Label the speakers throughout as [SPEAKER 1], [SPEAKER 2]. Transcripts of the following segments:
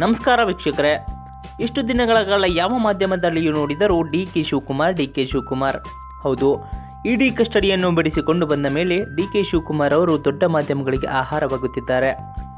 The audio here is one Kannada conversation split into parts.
[SPEAKER 1] ನಮಸ್ಕಾರ ವೀಕ್ಷಕರೇ ಇಷ್ಟು ದಿನಗಳ ಕಾಲ ಯಾವ ಮಾಧ್ಯಮದಲ್ಲಿಯೂ ನೋಡಿದರೂ D K Shivakumar D K Shivakumar ಹೌದು ಇಡೀ ಕಸ್ಟಡಿಯನ್ನು ಬಿಡಿಸಿಕೊಂಡು ಬಂದ ಮೇಲೆ ಡಿ ಕೆ ಶಿವಕುಮಾರ್ ಅವರು ದೊಡ್ಡ ಮಾಧ್ಯಮಗಳಿಗೆ ಆಹಾರವಾಗುತ್ತಿದ್ದಾರೆ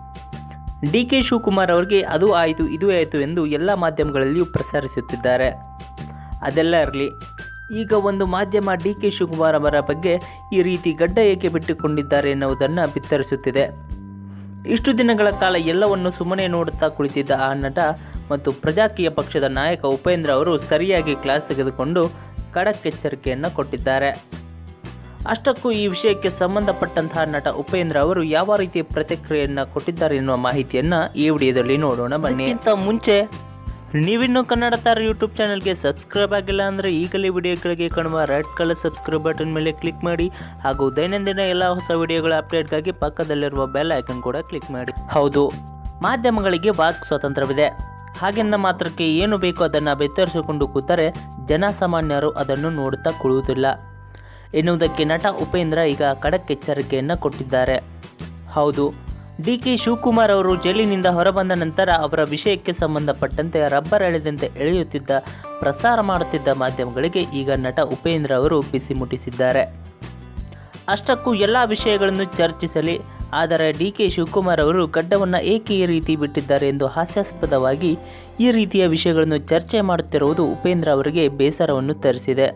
[SPEAKER 1] ಡಿ ಕೆ ಶಿವಕುಮಾರ್ ಅವರಿಗೆ ಅದು ಆಯಿತು ಇದು ಆಯಿತು ಎಂದು ಎಲ್ಲ ಮಾಧ್ಯಮಗಳಲ್ಲಿಯೂ ಪ್ರಸಾರಿಸುತ್ತಿದ್ದಾರೆ ಅದೆಲ್ಲ ಇರಲಿ ಈಗ ಒಂದು ಮಾಧ್ಯಮ ಡಿ ಕೆ ಶಿವಕುಮಾರ್ ಅವರ ಬಗ್ಗೆ ಈ ರೀತಿ ಗಡ್ಡ ಏಕೆ ಬಿಟ್ಟುಕೊಂಡಿದ್ದಾರೆ ಎನ್ನುವುದನ್ನು ಬಿತ್ತರಿಸುತ್ತಿದೆ ಇಷ್ಟು ದಿನಗಳ ಕಾಲ ಎಲ್ಲವನ್ನು ಸುಮ್ಮನೆ ನೋಡುತ್ತಾ ಕುಳಿತಿದ್ದ ಆ ನಟ ಮತ್ತು ಪ್ರಜಾಕೀಯ ಪಕ್ಷದ ನಾಯಕ ಉಪೇಂದ್ರ ಅವರು ಸರಿಯಾಗಿ ಕ್ಲಾಸ್ ತೆಗೆದುಕೊಂಡು ಖಡಕ್ ಎಚ್ಚರಿಕೆಯನ್ನು ಕೊಟ್ಟಿದ್ದಾರೆ ಅಷ್ಟಕ್ಕೂ ಈ ವಿಷಯಕ್ಕೆ ಸಂಬಂಧಪಟ್ಟಂತಹ ನಟ ಉಪೇಂದ್ರ ಅವರು ಯಾವ ರೀತಿ ಪ್ರತಿಕ್ರಿಯೆಯನ್ನು ಕೊಟ್ಟಿದ್ದಾರೆ ಎನ್ನುವ ಮಾಹಿತಿಯನ್ನು ಈ ವಿಡಿಯೋದಲ್ಲಿ ನೋಡೋಣ ಬನ್ನಿ ಅಂತ ಮುಂಚೆ ನೀವಿನ್ನೂ ಕನ್ನಡ ತಾರ ಯೂಟ್ಯೂಬ್ ಚಾನಲ್ಗೆ ಸಬ್ಸ್ಕ್ರೈಬ್ ಆಗಿಲ್ಲ ಅಂದರೆ ಈಗಲೇ ವಿಡಿಯೋ ಕೆಳಗೆ ಕಾಣುವ ರೆಡ್ ಕಲರ್ ಸಬ್ಸ್ಕ್ರೈಬ್ ಬಟನ್ ಮೇಲೆ ಕ್ಲಿಕ್ ಮಾಡಿ ಹಾಗೂ ದೈನಂದಿನ ಎಲ್ಲ ಹೊಸ ವಿಡಿಯೋಗಳ ಅಪ್ಡೇಟ್ಗಾಗಿ ಪಕ್ಕದಲ್ಲಿರುವ ಬೆಲ್ ಐಕನ್ ಕೂಡ ಕ್ಲಿಕ್ ಮಾಡಿ ಹೌದು ಮಾಧ್ಯಮಗಳಿಗೆ ವಾಕ್ ಸ್ವಾತಂತ್ರ್ಯವಿದೆ ಹಾಗೆಂದ ಮಾತ್ರಕ್ಕೆ ಏನು ಬೇಕೋ ಅದನ್ನು ಬೆತ್ತರಿಸಿಕೊಂಡು ಕೂತರೆ ಜನಸಾಮಾನ್ಯರು ಅದನ್ನು ನೋಡುತ್ತಾ ಕುಳಿಯುವುದಿಲ್ಲ ಎನ್ನುವುದಕ್ಕೆ ನಟ ಉಪೇಂದ್ರ ಈಗ ಖಡಕ್ ಎಚ್ಚರಿಕೆಯನ್ನು ಕೊಟ್ಟಿದ್ದಾರೆ ಹೌದು ಡಿ ಕೆ ಶಿವಕುಮಾರ್ ಅವರು ಜೈಲಿನಿಂದ ಹೊರಬಂದ ನಂತರ ಅವರ ವಿಷಯಕ್ಕೆ ಸಂಬಂಧಪಟ್ಟಂತೆ ರಬ್ಬರ್ ಎಳೆದಂತೆ ಎಳೆಯುತ್ತಿದ್ದ ಪ್ರಸಾರ ಮಾಡುತ್ತಿದ್ದ ಮಾಧ್ಯಮಗಳಿಗೆ ಈಗ ನಟ ಉಪೇಂದ್ರ ಅವರು ಬಿಸಿ ಮುಟ್ಟಿಸಿದ್ದಾರೆ ಅಷ್ಟಕ್ಕೂ ಎಲ್ಲ ವಿಷಯಗಳನ್ನು ಚರ್ಚಿಸಲಿ ಆದರೆ ಡಿ ಕೆ ಶಿವಕುಮಾರ್ ಅವರು ಗಡ್ಡವನ್ನು ಏಕೆ ಈ ರೀತಿ ಬಿಟ್ಟಿದ್ದಾರೆ ಎಂದು ಹಾಸ್ಯಾಸ್ಪದವಾಗಿ ಈ ರೀತಿಯ ವಿಷಯಗಳನ್ನು ಚರ್ಚೆ ಮಾಡುತ್ತಿರುವುದು ಉಪೇಂದ್ರ ಅವರಿಗೆ ಬೇಸರವನ್ನು ತರಿಸಿದೆ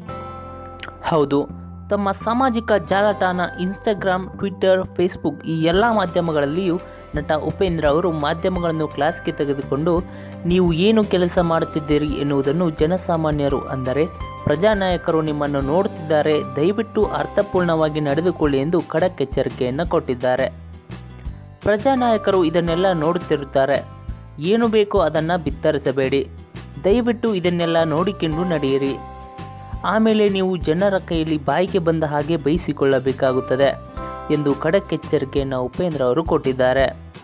[SPEAKER 1] ಹೌದು ತಮ್ಮ ಸಾಮಾಜಿಕ ಜಾಲತಾಣ ಇನ್ಸ್ಟಾಗ್ರಾಮ್ ಟ್ವಿಟ್ಟರ್ ಫೇಸ್ಬುಕ್ ಈ ಎಲ್ಲ ಮಾಧ್ಯಮಗಳಲ್ಲಿಯೂ ನಟ ಉಪೇಂದ್ರ ಅವರು ಮಾಧ್ಯಮಗಳನ್ನು ಕ್ಲಾಸ್ಗೆ ತೆಗೆದುಕೊಂಡು ನೀವು ಏನು ಕೆಲಸ ಮಾಡುತ್ತಿದ್ದೀರಿ ಎನ್ನುವುದನ್ನು ಜನಸಾಮಾನ್ಯರು ಅಂದರೆ ಪ್ರಜಾನಾಯಕರು ನಿಮ್ಮನ್ನು ನೋಡುತ್ತಿದ್ದಾರೆ ದಯವಿಟ್ಟು ಅರ್ಥಪೂರ್ಣವಾಗಿ ನಡೆದುಕೊಳ್ಳಿ ಎಂದು ಖಡಕ್ ಎಚ್ಚರಿಕೆಯನ್ನು ಕೊಟ್ಟಿದ್ದಾರೆ ಪ್ರಜಾನಾಯಕರು ಇದನ್ನೆಲ್ಲ ನೋಡುತ್ತಿರುತ್ತಾರೆ ಏನು ಬೇಕೋ ಅದನ್ನು ಬಿತ್ತರಿಸಬೇಡಿ ದಯವಿಟ್ಟು ಇದನ್ನೆಲ್ಲ ನೋಡಿಕೊಂಡು ನಡೆಯಿರಿ ಆಮೇಲೆ ನೀವು ಜನರ ಕೈಯಲ್ಲಿ ಬಾಯಿಗೆ ಬಂದ ಹಾಗೆ ಬಯಸಿಕೊಳ್ಳಬೇಕಾಗುತ್ತದೆ ಎಂದು ಖಡಕ್ ಎಚ್ಚರಿಕೆಯನ್ನು ಉಪೇಂದ್ರ ಅವರು ಕೊಟ್ಟಿದ್ದಾರೆ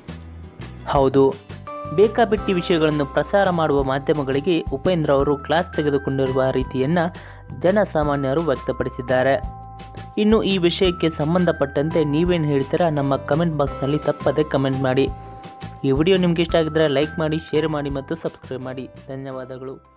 [SPEAKER 1] ಹೌದು ಬೇಕಾಬಿಟ್ಟಿ ವಿಷಯಗಳನ್ನು ಪ್ರಸಾರ ಮಾಡುವ ಮಾಧ್ಯಮಗಳಿಗೆ ಉಪೇಂದ್ರ ಅವರು ಕ್ಲಾಸ್ ತೆಗೆದುಕೊಂಡಿರುವ ರೀತಿಯನ್ನು ಜನಸಾಮಾನ್ಯರು ವ್ಯಕ್ತಪಡಿಸಿದ್ದಾರೆ ಇನ್ನು ಈ ವಿಷಯಕ್ಕೆ ಸಂಬಂಧಪಟ್ಟಂತೆ ನೀವೇನು ಹೇಳ್ತೀರಾ ನಮ್ಮ ಕಮೆಂಟ್ ಬಾಕ್ಸ್ನಲ್ಲಿ ತಪ್ಪದೆ ಕಮೆಂಟ್ ಮಾಡಿ ಈ ವಿಡಿಯೋ ನಿಮಗೆ ಇಷ್ಟ ಆಗಿದ್ದರೆ ಲೈಕ್ ಮಾಡಿ ಶೇರ್ ಮಾಡಿ ಮತ್ತು ಸಬ್ಸ್ಕ್ರೈಬ್ ಮಾಡಿ ಧನ್ಯವಾದಗಳು